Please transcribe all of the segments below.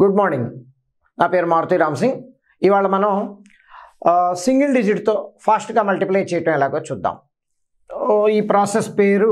good morning నా పేరు మారుతి రామ్ సింగ్ ఇవాళ మనం సింగిల్ డిజిట్తో ఫాస్ట్గా మల్టిప్లై చేయటం ఎలాగో చూద్దాం ఓ, ఈ ప్రాసెస్ పేరు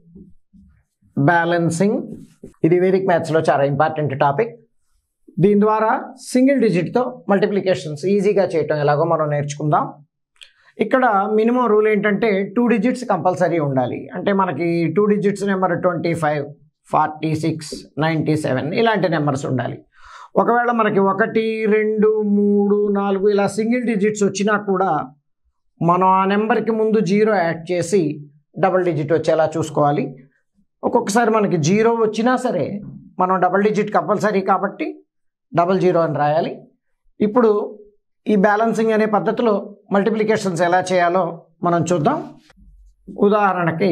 బ్యాలెన్సింగ్ ఇది వేదిక్ మ్యాథ్స్లో చాలా ఇంపార్టెంట్ టాపిక్ దీని ద్వారా సింగిల్ డిజిట్తో మల్టిప్లికేషన్స్ ఈజీగా చేయటం ఎలాగో మనం నేర్చుకుందాం ఇక్కడ మినిమం రూల్ ఏంటంటే టూ డిజిట్స్ కంపల్సరీ ఉండాలి అంటే మనకి two digits number twenty five forty six ninety seven ఇలాంటి నెంబర్స్ ఉండాలి ఒకవేళ మనకి ఒకటి రెండు మూడు నాలుగు ఇలా సింగిల్ డిజిట్స్ వచ్చినా కూడా మనం ఆ నెంబర్కి ముందు జీరో యాడ్ చేసి డబుల్ డిజిట్ వచ్చేలా చూసుకోవాలి ఒక్కొక్కసారి మనకి జీరో వచ్చినా సరే మనం డబుల్ డిజిట్ కంపల్సరీ కాబట్టి డబుల్ జీరో అని రాయాలి ఇప్పుడు ఈ బ్యాలెన్సింగ్ అనే పద్ధతిలో మల్టిప్లికేషన్స్ ఎలా చేయాలో మనం చూద్దాం ఉదాహరణకి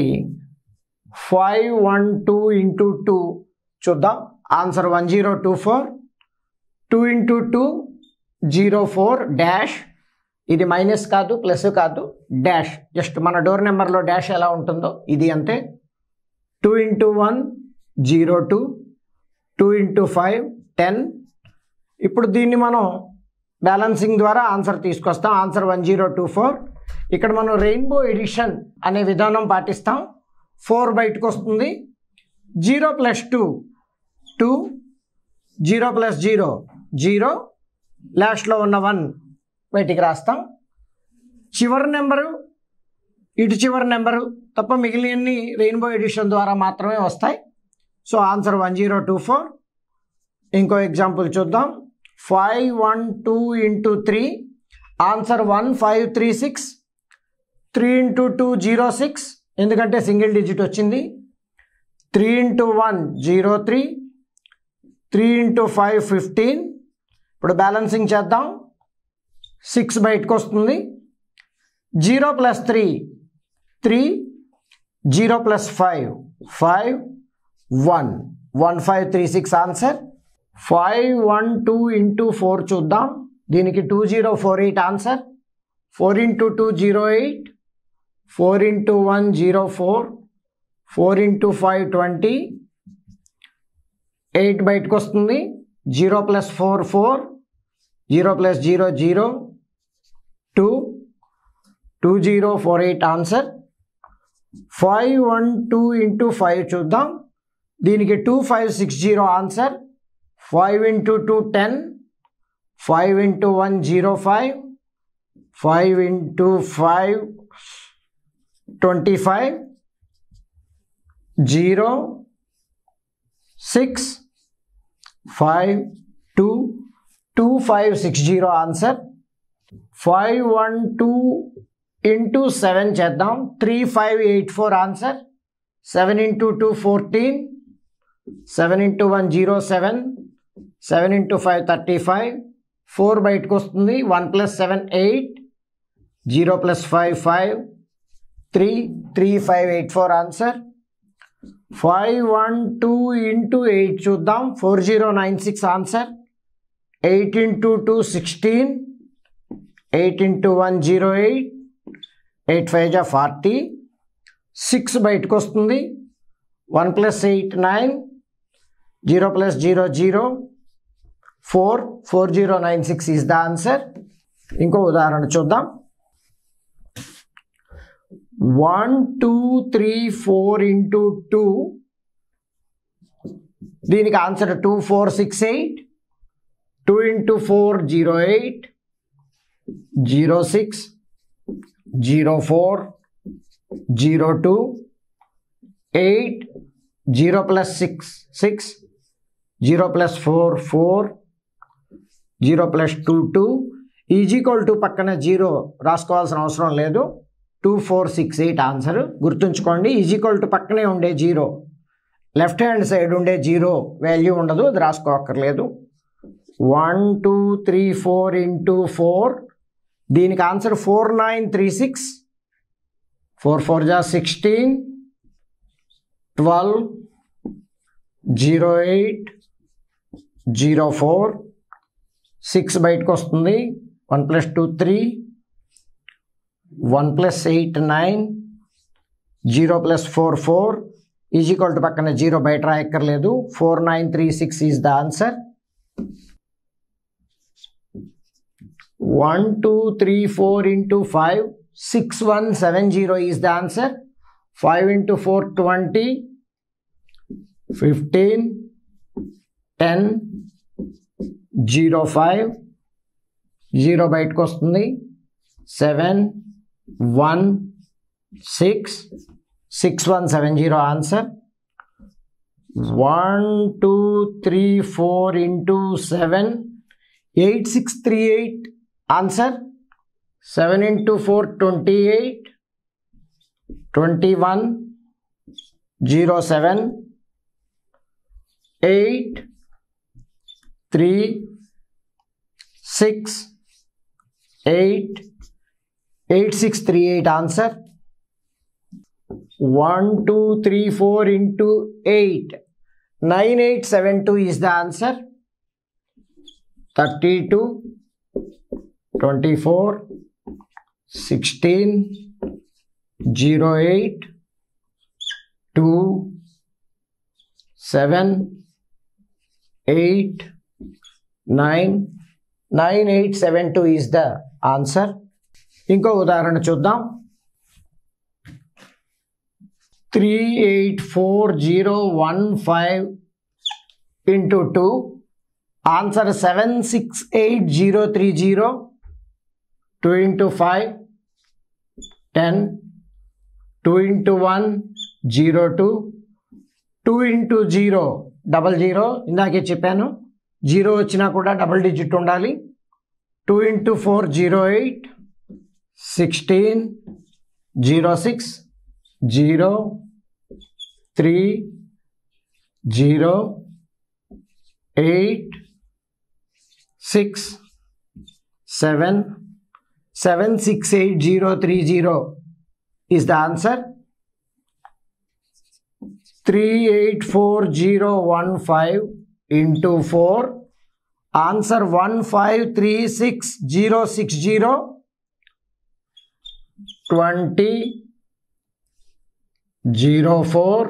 five one two into two చూద్దాం answer one zero two four two into two zero four dash ఇది మైనస్ కాదు ప్లస్ కాదు డాష్ జస్ట్ మన డోర్ నెంబర్లో డాష్ ఎలా ఉంటుందో ఇది అంతే two into one zero two two into five ten ఇప్పుడు దీన్ని మనం బ్యాలెన్సింగ్ ద్వారా ఆన్సర్ తీసుకొస్తాం answer one zero two four ఇక్కడ మనం రెయిన్బో ఎడిషన్ అనే విధానం పాటిస్తాం ఫోర్ బయటకు వస్తుంది zero plus two two zero plus zero zero లాస్ట్లో ఉన్న వన్ బయటికి రాస్తాం చివరి నెంబరు ఇటు చివరి నెంబరు తప్ప మిగిలినన్ని రెయిన్బో ఎడిషన్ ద్వారా మాత్రమే వస్తాయి so answer one zero two four ఇంకో ఎగ్జాంపుల్ చూద్దాం five one two into three answer one five three six three into two zero six ఎందుకంటే సింగిల్ డిజిట్ వచ్చింది three into one zero three three into five fifteen ఇప్పుడు balancing చేద్దాం six బయటకు వస్తుంది zero plus three three zero plus five five one one five three six answer five one two into four చూద్దాం దీనికి two zero four eight answer four into two zero eight four into one zero four four into five twenty eight బయటకు వస్తుంది zero plus four four zero plus zero zero two two zero four eight answer five one two into five చూద్దాం దీనికి two five six zero answer five into two ten five into one zero five five into five twenty five zero six five two two five six zero answer five one two into seven చేద్దాం three five eight four answer seven into two fourteen seven into one zero seven seven into five thirty five four బయటకు వస్తుంది one plus seven eight zero plus five five three three five eight four answer five one two into eight చూద్దాం four zero nine six answer eight into two sixteen eight into one zero eight eight five జా forty six బయటకు వస్తుంది one plus eight nine zero plus zero zero four four zero nine six is the answer ఇంకో ఉదాహరణ చూద్దాం one two three four into two దీనికి answer two four six eight two into four zero eight zero six zero four zero two eight zero plus six six zero plus four four zero plus two two is equal to పక్కన zero రాసుకోవాల్సిన అవసరం లేదు two four six eight answer గుర్తుంచుకోండి is equal to పక్కనే ఉండే zero left hand side ఉండే zero value ఉండదు అది రాసుకోక్కర్లేదు one two three four into four దీనికి answer four nine three six four four జా sixteen twelve zero eight zero four six బయటకు వస్తుంది one plus two three one plus eight nine zero plus four four is equal to పక్కన zero బయట రాయక్కర్లేదు four nine three six is the answer one two three four into five six one seven zero is the answer five into four twenty fifteen ten zero five zero బయటకు వస్తుంది seven one six six one seven zero answer one two three four into seven eight six three eight answer seven into four twenty eight twenty one zero seven eight three six eight eight six three eight answer one two three four into eight nine eight seven two is the answer thirty two twenty four sixteen zero eight two seven eight nine nine eight seven two is the answer ఇంకో ఉదాహరణ చూద్దాం three eight four zero one five into two answer seven six eight zero three zero two into five ten two into one zero two two into zero double zero ఇందాకే చెప్పాను zero వచ్చినా కూడా double digit ఉండాలి two into four zero eight sixteen zero six zero three zero eight six seven seven six eight zero three zero is the answer 38415 into 4 answer 1536060 20 04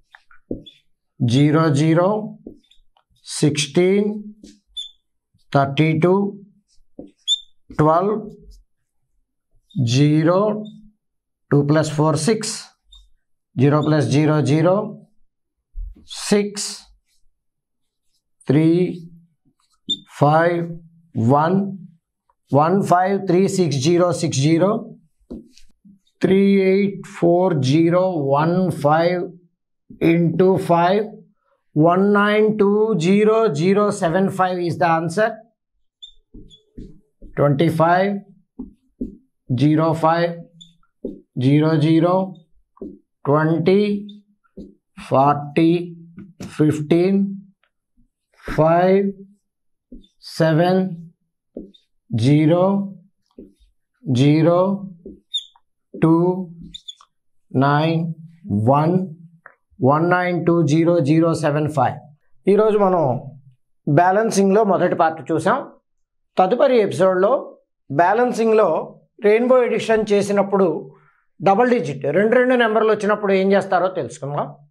00 16 32 12 0 2 plus 4 6 0 plus 0 0 6 3 5 1 1 5 3 6 0 6 0 3 8 4 0 1 5 into 5 1 9 2 0 0 7 5 is the answer 25 0 5 zero zero twenty forty fifteen five seven zero zero two nine one one nine two zero zero seven five ఈరోజు మనం బ్యాలెన్సింగ్లో మొదటి part చూసాం తదుపరి ఎపిసోడ్లో బ్యాలెన్సింగ్లో rainbow addition చేసినప్పుడు double digit రెండు రెండు నెంబర్లు వచ్చినప్పుడు ఏం చేస్తారో తెలుసుకుందాం